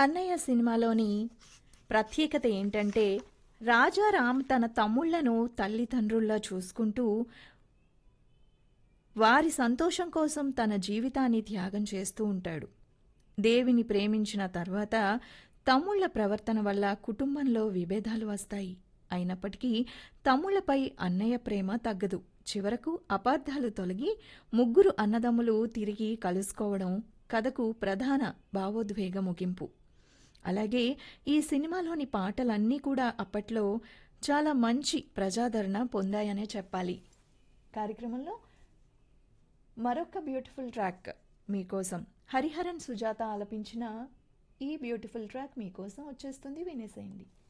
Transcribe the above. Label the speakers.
Speaker 1: అన్నయ్య సినిమాలోని ప్రత్యేకత ఏంటంటే రాజారాం తన తమ్ముళ్లను తల్లిదండ్రుల్లా చూసుకుంటూ వారి సంతోషం కోసం తన జీవితాన్ని త్యాగం చేస్తూ ఉంటాడు దేవిని ప్రేమించిన తర్వాత తమ్ముళ్ల ప్రవర్తన వల్ల కుటుంబంలో విభేదాలు వస్తాయి అయినప్పటికీ తమ్ముళ్లపై అన్నయ్య ప్రేమ తగ్గదు చివరకు అపార్థాలు తొలగి ముగ్గురు అన్నదమ్ములు తిరిగి కలుసుకోవడం కథకు ప్రధాన భావోద్వేగ ముగింపు అలాగే ఈ సినిమాలోని పాటలన్నీ కూడా అప్పట్లో చాలా మంచి ప్రజాదరణ పొందాయనే చెప్పాలి కార్యక్రమంలో మరొక బ్యూటిఫుల్ ట్రాక్ మీకోసం హరిహరన్ సుజాత ఆలపించిన ఈ బ్యూటిఫుల్ ట్రాక్ మీకోసం వచ్చేస్తుంది వినేసేయండి